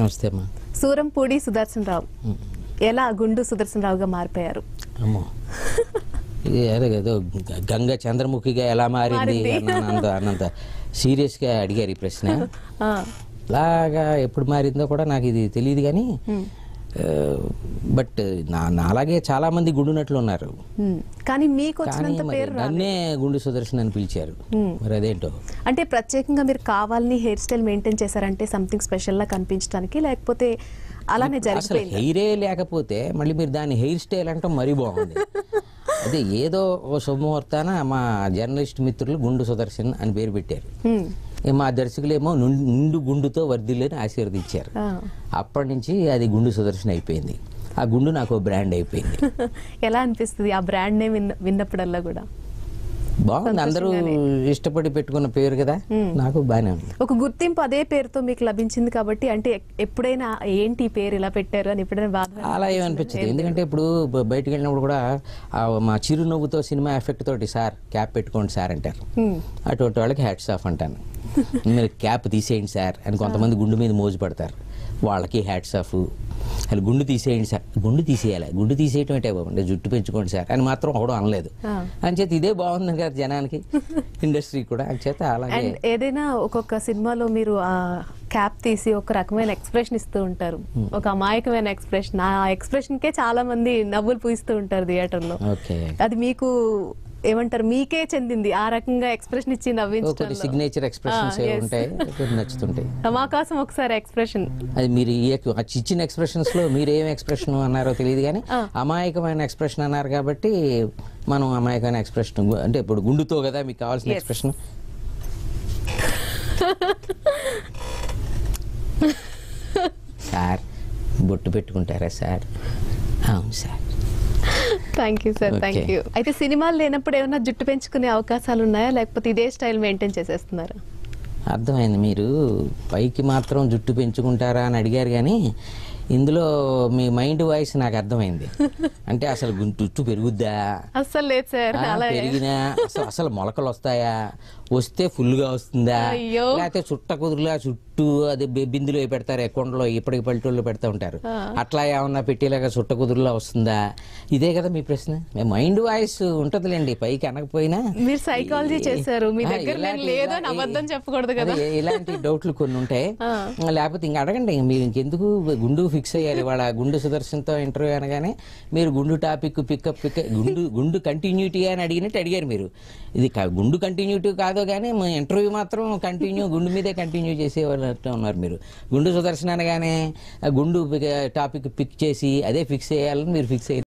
నమస్తే అమ్మా సూరంపూడి సుదర్శన్ రావు ఎలా గుండు సుదర్శన్ రావుగా మారిపోయారు అమ్మో ఇది అదే ఏదో గ- గంగ చంద్రముఖిగా ఎలా మారింది మారింది. అన్న- అన్నంత అన్నంత సీరియస్గా అడిగారు ఈ ప్రశ్న ఆ, అలాగా ఎప్పుడు మారిందో కూడా నాకు ఇది తెలియదు కానీ బట్ నా నాలాగే చాలా మంది గుండునట్లు ఉన్నారు ఉమ్. కానీ మీకు కానీ వచ్చినంత మరి పేరు రాలేదు. నన్నే గుండు సుదర్శన్ అని పిలిచారు మరి అదేంటో అంటే ప్రత్యేకంగా మీరు కావాలని హెయిర్ స్టైల్ మెయింటైన్ చేశారంటే సంథింగ్ స్పెషల్ లా కనిపించడానికి లేకపోతే అలానే అసలు జరిగిపోయింది హెయిరే లేకపోతే మళ్ళీ మీరు దాన్ని హెయిర్ స్టైల్ అంటే మరీ బాగుంది అదే ఏదో ఓ శుభముహూర్తాన మా జర్నలిస్ట్ మిత్రులు గుండు సుదర్శన్ అని పేరు పెట్టారు ఏ మా దర్శకులేమో నుండు నిండు గుండుతో వర్ధిల్లని ఆశీర్వదించారు అప్పటి నుంచి అది గుండు సుదర్శన్ అయిపోయింది ఆ గుండు నాకు బ్రాండ్ అయిపోయింది ఎలా అనిపిస్తుంది ఆ బ్రాండ్ నేమ్ విన్న విన్నప్పుడల్లా కూడా బాగుంది అందరూ ఇష్టపడి పెట్టుకున్న పేరు కదా నాకు బాగానే ఉంది ఒక గుర్తింపు అదే పేరుతో మీకు లభించింది కాబట్టి అంటే ఎక్- ఎప్పుడైనా ఏంటి ఈ పేరు ఇలా పెట్టారు అని ఎప్పుడైనా బాధ అలా ఏమనిపించదు ఎందుకంటే ఇప్పుడు బ- బయటికి వెళ్ళినప్పుడు కూడా ఆ మా చిరునవ్వుతో సినిమా ఎఫెక్ట్ తోటి సార్ క్యాప్ పెట్టుకోండి సార్ అంటారు అటువంటి వాళ్ళకి హ్యాట్స్ ఆఫ్ అంటాను మీరు క్యాప్ తీసేయండి సార్ అని కొంతమంది గుండు మీద మోజు పడతారు వాళ్ళకి హ్యాట్స్ ఆఫ్ అసలు గుండు తీసేయండి సార్ గుండు తీసేయాలి గుండు తీసేయటం అంటే బాబు అంటే జుట్టు పెంచుకోండి సార్ అని మాత్రం ఒకడు అనలేదు ఆ. అంచేత ఇదే బాగుంది కదా జనానికి ఇండస్ట్రీ కూడా అంచేత అలాగే అండ్ ఏదైనా ఒక్కొక్క సినిమాలో మీరు ఆ క్యాప్ తీసి ఒక రకమైన ఎక్స్ప్రెషన్ ఇస్తూ ఉంటారు ఒక అమాయకమైన ఎక్స్ప్రెషన్ ఆ ఎక్స్ప్రెషన్ కే చాలా మంది నవ్వులు పూయిస్తూ ఉంటారు థియేటర్ లో ఓకే అది మీకు ఏమంటారు మీకే చెందింది ఆ రకంగా ఎక్స్ప్రెషన్ ఇచ్చి కొన్ని నవ్వించడం సిగ్నేచర్ ఎక్స్ప్రెషన్స్ Ah, ఏ yes. ఉంటాయి కొన్ని నచ్చుతుంటాయి మా కోసం ఒకసారి ఎక్స్ప్రెషన్ అది మీరు ఈ ఎక్- ఆ ఇచ్చిన ఎక్స్ప్రెషన్స్ లో మీరు ఏం ఎక్స్ప్రెషన్ అన్నారో తెలియదు కానీ ఆ. అమాయకమైన ఎక్స్ప్రెషన్ అన్నారు కాబట్టి మనం అమాయకమైన ఎక్స్ప్రెషన్ అంటే ఇప్పుడు గుండుతో కదా మీకు కావాల్సిన Yes. ఎక్స్ప్రెషన్ సార్ బొట్టు పెట్టుకుంటారా సార్ అవును sir thank you sir thank Okay. You అయితే సినిమాలు లేనప్పుడు ఏమైనా జుట్టు పెంచుకునే అవకాశాలు ఉన్నాయా లేకపోతే ఇదే స్టైల్ మెయింటైన్ చేసేస్తున్నారా అర్థమైంది మీరు పైకి మాత్రం జుట్టు పెంచుకుంటారా అని అడిగారు కానీ ఇందులో మీ మైండ్ వాయిస్ నాకు అర్థమైంది అంటే అసలు గు- జుట్టు పెరుగుద్దా అస్సలు లేదు సార్ ఆ, అలా పెరిగినా అసలు అసలు మొలకలు వస్తాయా వస్తే full గా వస్తుందా అయ్యో. లేకపోతే చుట్ట కుదురులా చుట్టూ అదే బె- బిందులో పెడతారు కొండలో ఇప్పటికి పల్లెటూళ్ళు పెడతా ఉంటారు అట్లా ఏమన్నా పెట్టేలాగా చుట్ట కుదురులా వస్తుందా ఇదే కదా మీ ప్రశ్న మైండ్ వాయిస్ ఉంటదిలేండి పైకి అనకపోయినా మీరు సైకాలజీ చేశారు మీ ఆ, దగ్గర నేను ఇలాంటి- లేదు అని ఇలా- అబద్ధం చెప్పకూడదు కదా అదే, ఇలాంటి డౌట్లు కొన్ని ఉంటాయి ఆ. లేకపోతే ఇంక అడగండి ఇంక మీరు ఇంకెందుకు గుండు ఫిక్స్ అయ్యారు ఇవాళ గుండు సుదర్శన్తో ఇంటర్వ్యూ అనగానే మీరు గుండు టాపిక్ పికప్ పిక్ గుండు గుండు కంటిన్యూటీ అని అడిగినట్టు అడిగారు మీరు ఇది క- గుండు కంటిన్యూటీ కాదో కానీ ఇంటర్వ్యూ మాత్రం కంటిన్యూ గుండు మీదే కంటిన్యూ చేసేవాళ్ళట్టు ఉన్నారు మీరు గుండు సుదర్శన్ అనగానే ఆ గుండు టాపిక్ పిక్ చేసి అదే ఫిక్స్ చేయాలని మీరు ఫిక్స్ అయ్యారు